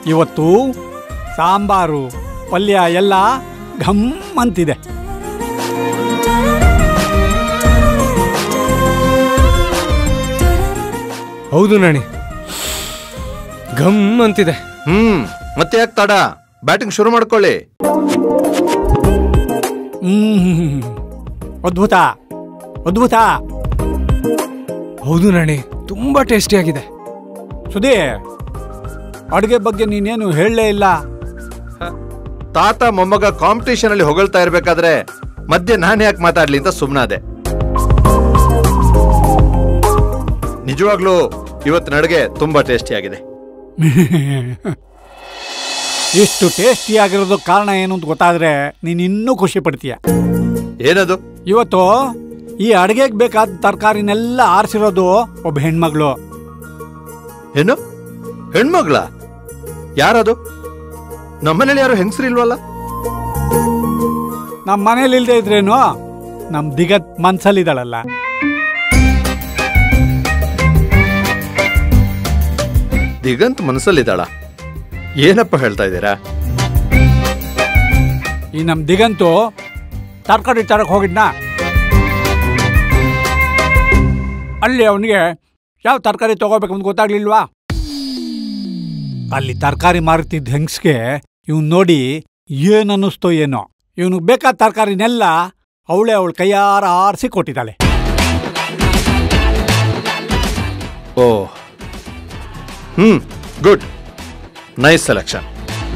ಇವತ್ತು ಸಾಂಬಾರು ಪಲ್ಯ ಎಲ್ಲ ಘಮ್ ಅಂತಿದೆ ಹೌದು ನಾಣಿ ಘಮ್ ಅಂತಿದೆ ಹ್ಮ್ ಮತ್ತೆ ಯಾಕೆ ತಡ ಬ್ಯಾಟಿಂಗ್ ಶುರು ಮಾಡ್ಕೊಳ್ಳಿ ಹ್ಮ್ ಅದ್ಭುತ ಅದ್ಭುತ ಹೌದು ನಾಣಿ ತುಂಬಾ ಟೇಸ್ಟಿಯಾಗಿದೆ ಸುಧೀ ಅಡುಗೆ ಬಗ್ಗೆ ನೀನೇನು ಹೇಳಲೇ ಇಲ್ಲ ತಾತ ಮೊಮ್ಮಗ ಕಾಂಪಿಟೇಷನ್ ಅಲ್ಲಿ ಹೊಗಳ್ತಾ ಇರ್ಬೇಕಾದ್ರೆ ಮಧ್ಯೆ ನಾನು ಯಾಕೆ ಮಾತಾಡ್ಲಿ ಅಂತ ಸುಮ್ಮನಾದೆ ನಿಜವಾಗ್ಲೂ ಇವತ್ತಿನ ಅಡುಗೆ ತುಂಬಾ ಟೇಸ್ಟಿ ಆಗಿದೆ ಇಷ್ಟು ಟೇಸ್ಟಿಯಾಗಿರೋದು ಕಾರಣ ಏನು ಅಂತ ಗೊತ್ತಾದ್ರೆ ನೀನು ಇನ್ನೂ ಖುಷಿ ಪಡ್ತೀಯ ಏನದು ಇವತ್ತು ಈ ಅಡುಗೆಗೆ ಬೇಕಾದ ತರಕಾರಿನೆಲ್ಲ ಆರಿಸಿರೋದು ಒಬ್ಬ ಹೆಣ್ಮಗಳು ಏನು ಹೆಣ್ಮಗ್ಳ ಯಾರದು ನಮ್ಮನೇಲಿ ಯಾರು ಹೆಂಗಸ್ರು ಇಲ್ವಲ್ಲ ನಮ್ಮ ಮನೇಲಿ ಇಲ್ದೇ ಇದ್ರೇನು ನಮ್ ದಿಗತ್ ಮನ್ಸಲ್ಲಿದ್ದಾಳಲ್ಲ ದಿಗಂತ್ ಮನಸ್ಸಲ್ಲಿದ್ದಾಳ ಏನಪ್ಪ ಹೇಳ್ತಾ ಇದ್ದೀರಾ ಈ ನಮ್ ದಿಗಂತು ತರಕಾರಿ ತರಕ್ ಹೋಗಿದ್ನ ಅಲ್ಲಿ ಅವನಿಗೆ ಯಾವ ತರಕಾರಿ ತಗೋಬೇಕು ಅಂತ ಗೊತ್ತಾಗ್ಲಿಲ್ವಾ ಅಲ್ಲಿ ತರಕಾರಿ ಮಾರುತ್ತಿದ್ದ ಹೆಂಗ್ಸ್ಗೆ ಇವ್ನ್ ನೋಡಿ ಏನ್ ಅನ್ನಿಸ್ತೋ ಏನೋ ಇವನಿಗೆ ಬೇಕಾದ ತರಕಾರಿನೆಲ್ಲ ಅವಳೇ ಅವಳ ಕೈಯಾರ ಆರಿಸಿ ಕೊಟ್ಟಿದ್ದಾಳೆ oh hmm good nice selection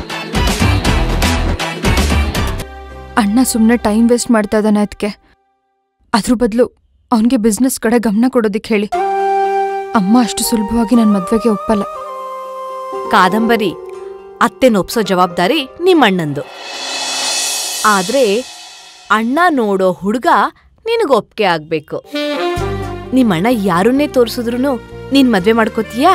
ಅಣ್ಣ ಸುಮ್ಮನೆ ಟೈಮ್ ವೇಸ್ಟ್ ಮಾಡ್ತಾ ಇದ್ದಾನೆ ಅದಕ್ಕೆ ಅದ್ರ ಬದಲು ಅವನಿಗೆ ಬಿಸ್ನೆಸ್ ಕಡೆ ಗಮನ ಕೊಡೋದಿಕ್ಕೆ ಹೇಳಿ ಅಮ್ಮ ಅಷ್ಟು ಸುಲಭವಾಗಿ ನನ್ನ ಮದ್ವೆಗೆ ಒಪ್ಪಲ್ಲ ಕಾದಂಬರಿ ಅತ್ತೆನೊಪ್ಸೋ ಜವಾಬ್ದಾರಿ ನಿಮ್ಮಣ್ಣಂದು ಆದ್ರೆ ಅಣ್ಣ ನೋಡೋ ಹುಡುಗ ನಿನಗೊಪ್ಕೆ ಆಗ್ಬೇಕು ನಿಮ್ಮಣ್ಣ ಯಾರನ್ನೇ ತೋರಿಸಿದ್ರು ನೀನ್ ಮದ್ವೆ ಮಾಡ್ಕೋತೀಯಾ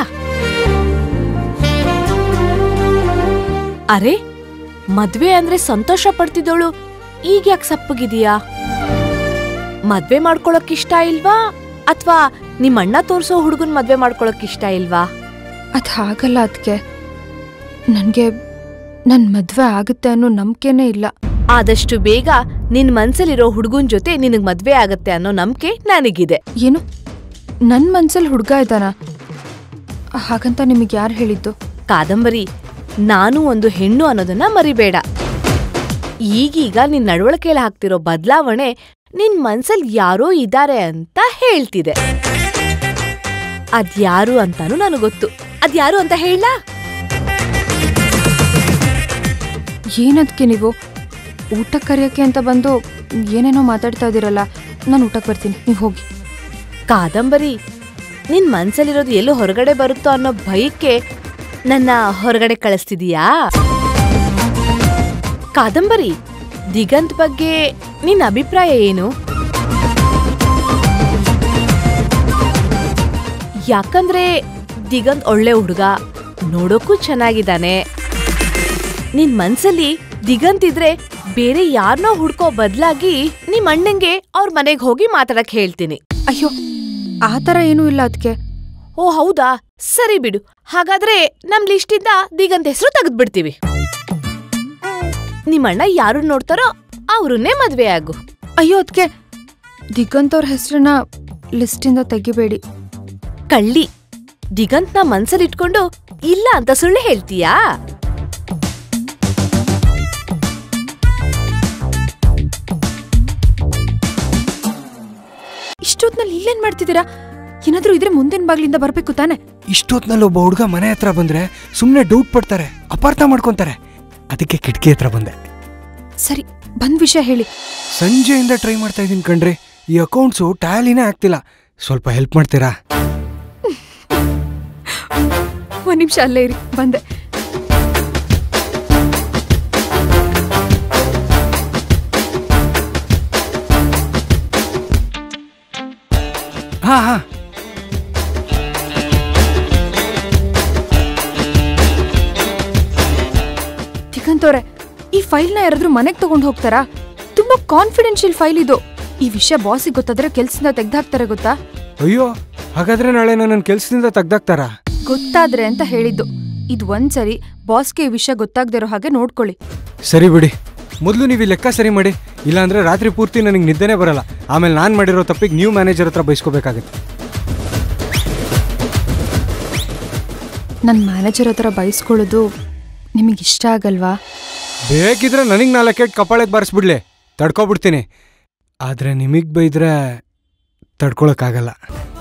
ಅರೆ ಮದ್ವೆ ಅಂದ್ರೆ ಸಂತೋಷ ಪಡ್ತಿದ್ದೋಳು ಈಗ ಯಾಕೆ ಸಪ್ಪಗಿದೀಯಾ ಮದ್ವೆ ಮಾಡ್ಕೊಳಕ್ ಇಷ್ಟ ಇಲ್ವಾ ಅಥವಾ ನಿಮ್ಮಣ್ಣ ತೋರ್ಸೋ ಹುಡುಗನ್ ಮದ್ವೆ ಮಾಡ್ಕೊಳಕ್ ಇಷ್ಟ ಇಲ್ವಾ ಅದು ಹಾಗಲ್ಲ ಅದಕ್ಕೆ ನನಗೆ ನನ್ನ ಮದ್ವೆ ಆಗುತ್ತೆ ಅನ್ನೋ ನಂಬಿಕೆನೇ ಇಲ್ಲ ಆದಷ್ಟು ಬೇಗ ನಿನ್ ಮನ್ಸಲ್ಲಿರೋ ಹುಡುಗನ್ ಜೊತೆ ನಿನಗ್ ಮದ್ವೆ ಆಗತ್ತೆ ಅನ್ನೋ ನಂಬಿಕೆ ನನಗಿದೆ ಏನು ನನ್ನ ಮನ್ಸಲ್ಲಿ ಹುಡುಗ ಇದ್ದಾನ ಹಾಗಂತ ನಿಮಗೆ ಯಾರು ಹೇಳಿದ್ದು ಕಾದಂಬರಿ ನಾನು ಒಂದು ಹೆಣ್ಣು ಅನ್ನೋದನ್ನ ಮರಿಬೇಡ ಈಗೀಗ ನಿನ್ ನಡವಳಿಕೆಯಲ್ಲಿ ಹಾಕ್ತಿರೋ ಬದಲಾವಣೆ ನಿನ್ ಮನ್ಸಲ್ಲಿ ಯಾರೋ ಇದ್ದಾರೆ ಅಂತ ಹೇಳ್ತಿದೆ ಅದ್ಯಾರು ಅಂತಾನು ನನಗ್ ಗೊತ್ತು ಅದ್ಯಾರು ಅಂತ ಹೇಳ ಏನದಕ್ಕೆ ನೀವು ಊಟ ಕರೆಯೋಕ್ಕೆ ಅಂತ ಬಂದು ಏನೇನೋ ಮಾತಾಡ್ತಾ ಇದ್ದೀರಲ್ಲ ನಾನು ಊಟಕ್ಕೆ ಬರ್ತೀನಿ ನೀವು ಹೋಗಿ ಕಾದಂಬರಿ ನಿನ್ ಮನ್ಸಲ್ಲಿರೋದು ಎಲ್ಲೋ ಹೊರಗಡೆ ಬರುತ್ತೋ ಅನ್ನೋ ಭಯಕ್ಕೆ ನನ್ನ ಹೊರಗಡೆ ಕಳಿಸ್ತಿದೀಯಾ ಕಾದಂಬರಿ ದಿಗಂತ್ ಬಗ್ಗೆ ನಿನ್ನ ಅಭಿಪ್ರಾಯ ಏನು ಯಾಕಂದ್ರೆ ದಿಗಂತ್ ಒಳ್ಳೆ ಹುಡುಗ ನೋಡೋಕ್ಕೂ ಚೆನ್ನಾಗಿದ್ದಾನೆ ನಿನ್ ಮನ್ಸಲ್ಲಿ ದಿಗಂತ್ ಇದ್ರೆ ಬೇರೆ ಯಾರನ್ನೋ ಹುಡ್ಕೋ ಬದ್ಲಾಗಿ ನಿಮ್ ಅಣ್ಣಂಗೆ ಅವ್ರ ಮನೆಗ್ ಹೋಗಿ ಮಾತಾಡಕ್ ಹೇಳ್ತೀನಿ ಅಯ್ಯೋ ಆ ಥರ ಏನೂ ಇಲ್ಲ ಅದಕ್ಕೆ ಓ ಹೌದಾ ಸರಿ ಬಿಡು ಹಾಗಾದ್ರೆ ನಮ್ ಲಿಸ್ಟಿಂದ ದಿಗಂತ್ ಹೆಸರು ತೆಗೆದ್ಬಿಡ್ತೀವಿ ನಿಮ್ಮಣ್ಣ ಯಾರು ನೋಡ್ತಾರೋ ಅವ್ರನ್ನೇ ಮದ್ವೆ ಆಗು ಅಯ್ಯೋ ಅದಕ್ಕೆ ದಿಗಂತ್ ಅವ್ರ ಹೆಸರನ್ನ ಲಿಸ್ಟಿಂದ ತೆಗಿಬೇಡಿ ಕಳ್ಳಿ ದಿಗಂತ್ನ ಮನ್ಸಲ್ಲಿಟ್ಕೊಂಡು ಇಲ್ಲ ಅಂತ ಸುಳ್ಳು ಹೇಳ್ತೀಯಾ ಇಷ್ಟೊತ್ನಲ್ಲಿ ಇಲ್ಲೇನ್ ಮಾಡ್ತಿದ್ದೀರಾ ಏನಾದ್ರೂ ಇದ್ರೆ ಮುಂದಿನ ಬಾಗ್ಲಿಂದ ಬರ್ಬೇಕು ತಾನೆ ಇಷ್ಟೊತ್ನಲ್ಲಿ ಒಬ್ಬ ಹುಡುಗ ಮನೆ ಹತ್ರ ಬಂದ್ರೆ ಸುಮ್ಮನೆ ಡೌಟ್ ಪಡ್ತಾರೆ ಅಪಾರ್ಥ ಮಾಡ್ಕೊಂತಾರೆ ಅದಕ್ಕೆ ಕಿಟಕಿ ಹತ್ರ ಬಂದೆ ಸರಿ ಬಂದ್ ವಿಷಯ ಹೇಳಿ ಸಂಜೆಯಿಂದ ಟ್ರೈ ಮಾಡ್ತಾ ಇದೀನಿ ಕಣ್ರಿ ಈ ಅಕೌಂಟ್ಸು ಟ್ಯಾಲಿನೇ ಆಗ್ತಿಲ್ಲ ಸ್ವಲ್ಪ ಹೆಲ್ಪ್ ಮಾಡ್ತೀರಾ ಒಂದ್ ನಿಮಿಷ ಅಲ್ಲೇ ಇರಿ ಬಂದೆ ಹಾ ಹಾ ದಿಗಂತ್ ಅವ್ರೆ ಈ ಫೈಲ್ನ ಯಾರಾದ್ರೂ ಮನೆಗ್ ತಗೊಂಡ್ ಹೋಗ್ತಾರಾ ತುಂಬಾ ಕಾನ್ಫಿಡೆನ್ಷಿಯಲ್ ಫೈಲ್ ಇದು ಈ ವಿಷಯ ಬಾಸಿಗೆ ಗೊತ್ತಾದ್ರೆ ಕೆಲ್ಸದಿಂದ ತೆಗ್ದಾಕ್ತಾರೆ ಗೊತ್ತಾ ಅಯ್ಯೋ ಹಾಗಾದ್ರೆ ನಾಳೆ ನನ್ನ ಕೆಲಸದಿಂದ ತೆಗ್ದಾಕ್ತಾರಾ ಗೊತ್ತಾದ್ರೆ ಅಂತ ಹೇಳಿದ್ದು ಇದು ಒಂದ್ಸರಿ ಬಾಸ್ಗೆ ಈ ವಿಷಯ ಗೊತ್ತಾಗ್ದಿರೋ ಹಾಗೆ ನೋಡ್ಕೊಳ್ಳಿ ಸರಿ ಬಿಡಿ ಮೊದಲು ನೀವು ಈ ಲೆಕ್ಕ ಸರಿ ಮಾಡಿ ಇಲ್ಲಾಂದ್ರೆ ರಾತ್ರಿ ಪೂರ್ತಿ ನನಗೆ ನಿದ್ದೆನೇ ಬರಲ್ಲ ಆಮೇಲೆ ನಾನು ಮಾಡಿರೋ ತಪ್ಪಿಗೆ ನೀವು ಮ್ಯಾನೇಜರ್ ಹತ್ರ ಬೈಸ್ಕೋಬೇಕಾಗತ್ತೆ ನನ್ನ ಮ್ಯಾನೇಜರ್ ಹತ್ರ ಬಯಸ್ಕೊಳ್ಳೋದು ನಿಮಗೆ ಇಷ್ಟ ಆಗಲ್ವಾ ಬೇಕಿದ್ರೆ ನನಗೆ ನಾಲ್ಕೇಟ್ ಕಪಾಳಕ್ಕೆ ಬಾರಿಸ್ಬಿಡ್ಲಿ ತಡ್ಕೊಬಿಡ್ತೀನಿ ಆದರೆ ನಿಮಗೆ ಬೈದ್ರೆ ತಡ್ಕೊಳಕ್ಕಾಗಲ್ಲ